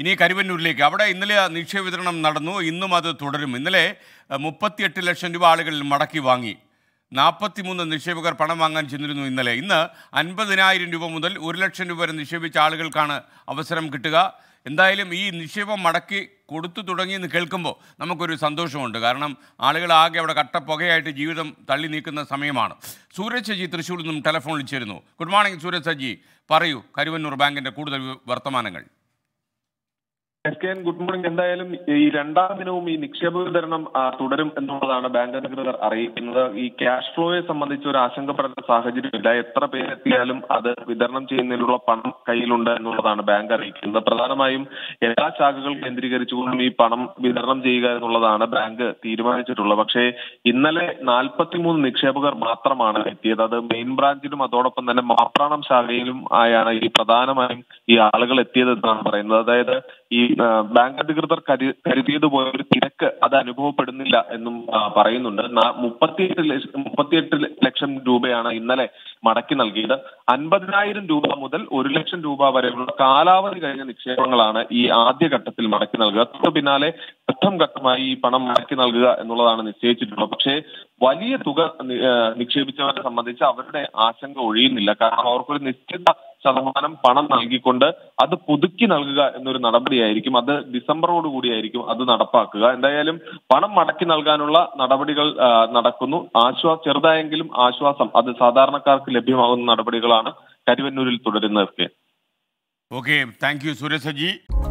ഇനി കരുവന്നൂരിലേക്ക് അവിടെ ഇന്നലെ നിക്ഷേപ വിതരണം നടന്നു ഇന്നും അത് തുടരും ഇന്നലെ മുപ്പത്തിയെട്ട് ലക്ഷം രൂപ ആളുകൾ മടക്കി വാങ്ങി നാൽപ്പത്തിമൂന്ന് നിക്ഷേപകർ പണം വാങ്ങാൻ ചെന്നിരുന്നു ഇന്നലെ ഇന്ന് അൻപതിനായിരം രൂപ മുതൽ ഒരു ലക്ഷം രൂപ വരെ നിക്ഷേപിച്ച ആളുകൾക്കാണ് അവസരം കിട്ടുക എന്തായാലും ഈ നിക്ഷേപം മടക്കി കൊടുത്തു തുടങ്ങിയെന്ന് കേൾക്കുമ്പോൾ നമുക്കൊരു സന്തോഷമുണ്ട് കാരണം ആളുകൾ ആകെ അവിടെ കട്ടപ്പുകയായിട്ട് ജീവിതം തള്ളി നീക്കുന്ന സമയമാണ് സൂരജ് സജി തൃശ്ശൂരിൽ നിന്നും ടെലഫോണിൽ ചേരുന്നു ഗുഡ് മോർണിംഗ് സൂരജ് സജി പറയൂ കരുവന്നൂർ ബാങ്കിൻ്റെ കൂടുതൽ വർത്തമാനങ്ങൾ S K N good morning എന്തായാലും ഈ രണ്ടാം ദിനവും ഈ നിക്ഷേപ വിതരണം ആ, തുടരും എന്നുള്ളതാണ് ബാങ്ക് അധികൃതർ അറിയിക്കുന്നത് ഈ ക്യാഷ് ഫ്ലോയെ സംബന്ധിച്ച് ഒരു ആശങ്കപ്പെടേണ്ട സാഹചര്യമില്ല എത്ര പേരെത്തിയാലും അത് വിതരണം ചെയ്യുന്നതിനുള്ള പണം കയ്യിലുണ്ട് എന്നുള്ളതാണ് ബാങ്ക് അറിയിക്കുന്നത് പ്രധാനമായും എല്ലാ ശാഖകൾ കേന്ദ്രീകരിച്ചുകൊണ്ടും ഈ പണം വിതരണം ചെയ്യുക എന്നുള്ളതാണ് ബാങ്ക് തീരുമാനിച്ചിട്ടുള്ളത് പക്ഷേ ഇന്നലെ നാൽപ്പത്തിമൂന്ന് നിക്ഷേപകർ മാത്രമാണ് എത്തിയത് അത് മെയിൻ ബ്രാഞ്ചിലും അതോടൊപ്പം തന്നെ മാപ്രാണം ശാഖയിലും ആയാണ് ഈ പ്രധാനമായും ഈ ആളുകൾ എത്തിയത് എന്നാണ് പറയുന്നത് അതായത് ഈ ആ, ബാങ്ക് അധികൃതർ കരു കരുതിയതുപോലെ ഒരു തിരക്ക് അത് അനുഭവപ്പെടുന്നില്ല എന്നും ആ, പറയുന്നുണ്ട് നാ- മുപ്പത്തിയെട്ട് ലക്ഷം മുപ്പത്തിയെട്ട് ലക്ഷം രൂപയാണ് ഇന്നലെ മടക്കി നൽകിയത് അൻപതിനായിരം രൂപ മുതൽ ഒരു ലക്ഷം രൂപ വരെയുള്ള കാലാവധി കഴിഞ്ഞ നിക്ഷേപങ്ങളാണ് ഈ ആദ്യ ഘട്ടത്തിൽ മടക്കി നൽകുക തൊട്ട് പിന്നാലെ ഘട്ടം ഘട്ടമായി ഈ പണം മടക്കി നൽകുക എന്നുള്ളതാണ് നിശ്ചയിച്ചിട്ടുള്ളത് പക്ഷേ വലിയ തുക നി- ആ, നിക്ഷേപിച്ചവരെ സംബന്ധിച്ച് അവരുടെ ആശങ്ക ഒഴിയുന്നില്ല കാരണം അവർക്കൊരു നിശ്ചിത ശതമാനം പണം നൽകിക്കൊണ്ട് അത് പുതുക്കി നൽകുക എന്നൊരു നടപടിയായിരിക്കും അത് ഡിസംബറോട് കൂടിയായിരിക്കും അത് നടപ്പാക്കുക എന്തായാലും പണം മടക്കി നൽകാനുള്ള നടപടികൾ ആ, നടക്കുന്നു ആശ്വാസ ചെറുതായെങ്കിലും ആശ്വാസം അത് സാധാരണക്കാർക്ക് ലഭ്യമാകുന്ന നടപടികളാണ് കരുവന്നൂരിൽ തുടരുന്നത് okay thank you Sooraj Saji